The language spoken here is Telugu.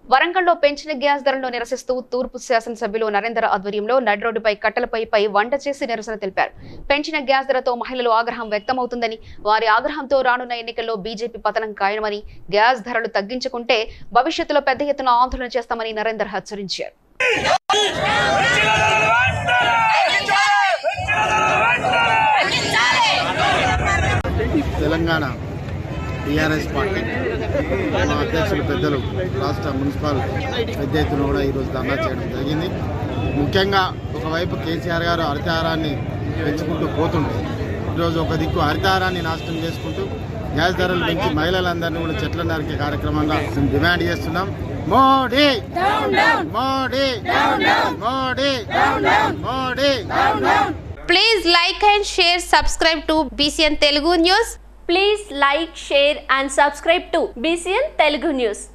వరంగల్లో పెంచిన గ్యాస్ ధరలను నిరసిస్తూ తూర్పు శాసనసభ్యులు నరేందర్ ఆధ్వర్యంలో నడి రోడ్డుపై కట్టెలపై పై వంట చేసి నిరసన తెలిపారు పెంచిన గ్యాస్ ధరతో మహిళలు ఆగ్రహం వ్యక్తమవుతుందని వారి ఆగ్రహంతో రానున్న ఎన్నికల్లో బీజేపీ పతనం ఖాయమని గ్యాస్ ధరలు తగ్గించుకుంటే భవిష్యత్తులో పెద్ద ఎత్తున ఆందోళన చేస్తామని నరేందర్ హెచ్చరించారు తెలంగాణ టీఆర్ఎస్ పార్టీ మా అధ్యక్షులు పెద్దలు రాష్ట్ర మున్సిపల్ పెద్ద ఎత్తున కూడా ఈరోజు ధర్నా చేయడం జరిగింది ముఖ్యంగా ఒకవైపు కేసీఆర్ గారు హరితహారాన్ని పెంచుకుంటూ పోతుంటే ఈరోజు ఒక దిక్కు హరితహారాన్ని నాశనం చేసుకుంటూ గ్యాస్ ధరలు పెంచి మహిళలందరినీ కూడా చెట్ల నరికే కార్యక్రమంగా మేము డిమాండ్ చేస్తున్నాం Modi Modi Modi Modi Please like and share, subscribe to BCN Telugu News. Please like, share and subscribe to BCN Telugu News.